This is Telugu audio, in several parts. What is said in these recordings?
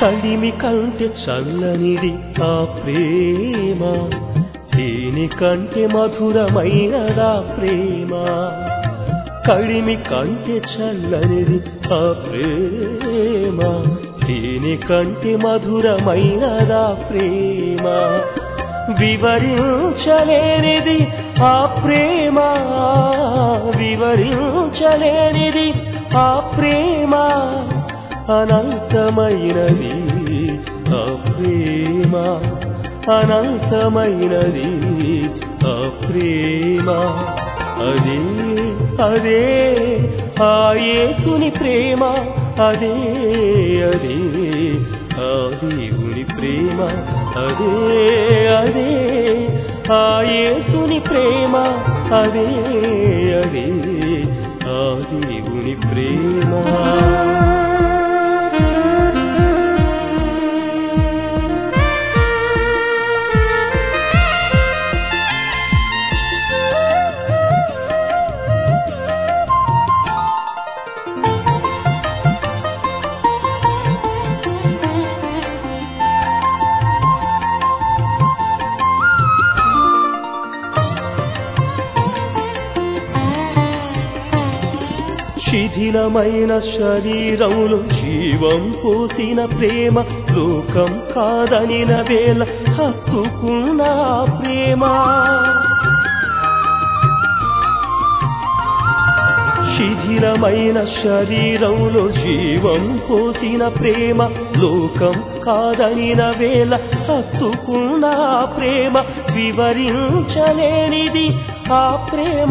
కడిమి కంటే చల్లనిది ఆ ప్రేమ దీని కంటే మధురమైనదా ప్రేమ కడిమి కంటే చల్లనిది ఆ ప్రేమ దీని కంటే మధురమైనదా ప్రేమ వివరించలేనిది ఆ ప్రేమ వివరించలేనిది ఆ ప్రేమ అనంతమైనది ఆ ప్రేమ అనంతమైనది ఆ ప్రేమ అదే అదే ఆ యేసుని ప్రేమ అదే అదే ఆ దేవుని ప్రేమ అదే అదే ఆ యేసుని ప్రేమ అదే అదే ఆ దేవుని ప్రేమ శిథిలమైన శరీరములు జీవం పోసిన ప్రేమ లోకం కాదనిన వేళ హత్తుకున్న ప్రేమ శిథిలమైన శరీరములో జీవం పోసిన ప్రేమ లోకం కాదనిన వేళ హత్తుకున్న ప్రేమ వివరించలేనిది ఆ ప్రేమ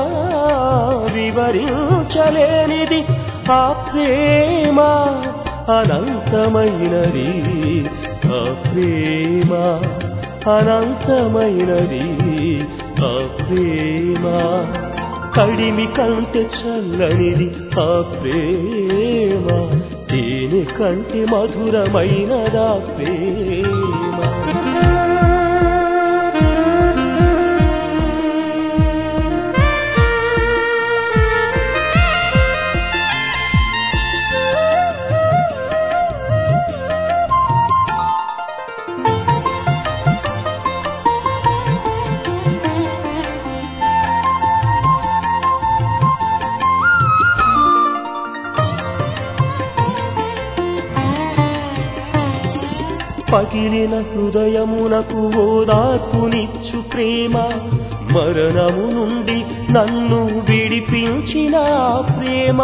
వివరించలేనిది ఆ ప్రేమ అనంతమైనది ఆ ప్రేమ అనంతమైనది ఆ ప్రేమ కడిమి కంటే చల్లనిది ఆ ప్రేమ దీని కంటే మధురమైనదా ప్రేమ పగిలిన హృదయమునకు ఓదార్పునిచ్చు ప్రేమ మరణము నుండి నన్ను విడిపించిన ప్రేమ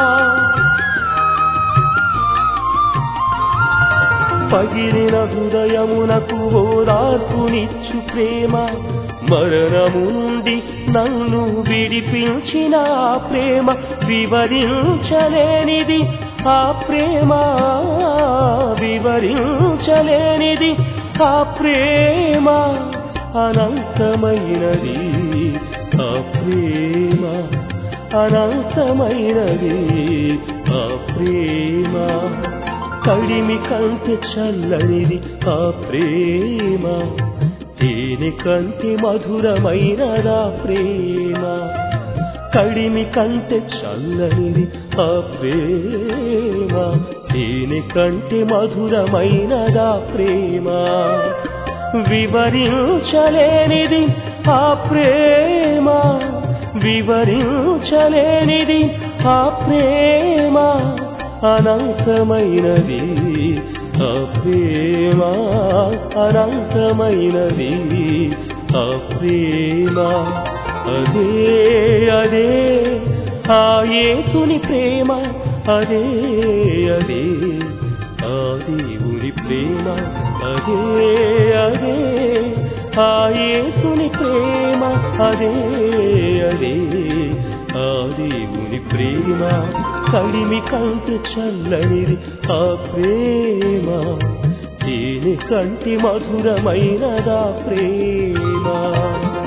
పగిలిన హృదయమునకు ఓదార్పునిచ్చు ప్రేమ మరణము నుండి నన్ను విడిపించిన ప్రేమ వివరించలేనిది ఆ ప్రేమ వివరించలేనిది ఆ ప్రేమ అనంతమైనది ఆ ప్రేమ అనంతమైనది ఆ ప్రేమ కడిమి కంటే చల్లనిది ఆ ప్రేమ దేని కంటే మధురమైనదా ప్రేమ కడిమి కంటే చల్లనిది ఆ ప్రేమ దేని కంటే మధురమైనదా ప్రేమ వివరించలేనిది ఆ ప్రేమ వివరించలేనిది ఆ ప్రేమ అనంతమైనది ఆ ప్రేమ అనంతమైనది ఆ ప్రేమ అదే అదే ఆ యేసుని ప్రేమ అదే అదే ఆ దేవుని ప్రేమ అదే అదే ఆ యేసుని ప్రేమ అదే అదే ఆ దేవుని ప్రేమ కడిమి కంటే చల్లనిది ఆ ప్రేమ దీని కంటి మధురమైనదా ప్రేమ